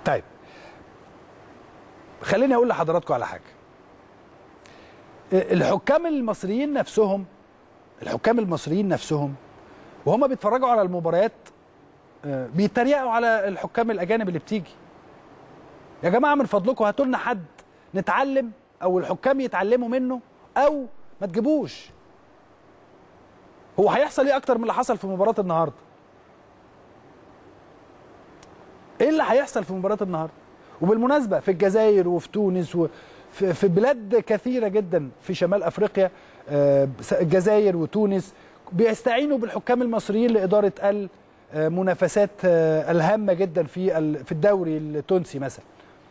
طيب خليني اقول لحضراتكم على حاجه الحكام المصريين نفسهم الحكام المصريين نفسهم وهم بيتفرجوا على المباريات آه، بيتريقوا على الحكام الاجانب اللي بتيجي يا جماعه من فضلكم هاتوا لنا حد نتعلم او الحكام يتعلموا منه او ما تجيبوش هو هيحصل ايه اكتر من اللي حصل في مباراه النهارده ايه اللي هيحصل في مباراه النهارده وبالمناسبه في الجزائر وفي تونس وفي في بلاد كثيره جدا في شمال افريقيا آه، الجزائر وتونس بيستعينوا بالحكام المصريين لاداره المنافسات آه، الهامه جدا في ال- في الدوري التونسي مثلا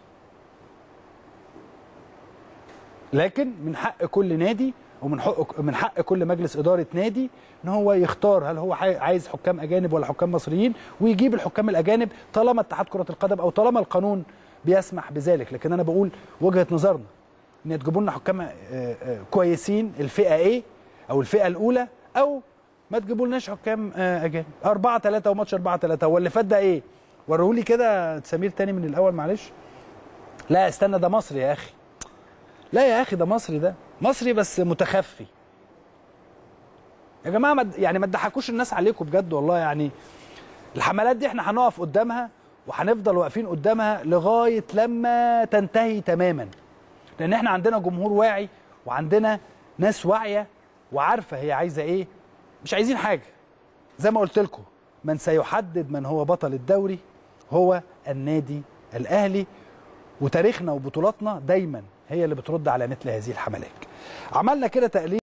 لكن من حق كل نادي ومن حق من حق كل مجلس اداره نادي ان هو يختار هل هو حي- عايز حكام اجانب ولا حكام مصريين ويجيب الحكام الاجانب طالما اتحاد كره القدم او طالما القانون بيسمح بذلك لكن انا بقول وجهه نظرنا ان تجيبوا لنا حكام آه، آه، كويسين الفئه ايه او الفئه الاولى او ما تجيبوا لناش حكام آه، اجانب 4 3 وماتش 4 3 هو اللي فات ده ايه وريهولي كده سمير تاني من الاول معلش لا استنى ده مصري يا اخي لا يا اخي ده مصري ده مصري بس متخفي يا جماعه ما تد- يعني ما تضحكوش الناس عليكم بجد والله يعني الحملات دي احنا هنقف قدامها وهنفضل واقفين قدامها لغايه لما تنتهي تماما لان احنا عندنا جمهور واعي وعندنا ناس واعيه وعارفه هي عايزه ايه مش عايزين حاجه زي ما قلت لكم من سيحدد من هو بطل الدوري هو النادي الاهلي وتاريخنا وبطولاتنا دايما هي اللي بترد على مثل هذه الحملات عملنا كده تقليل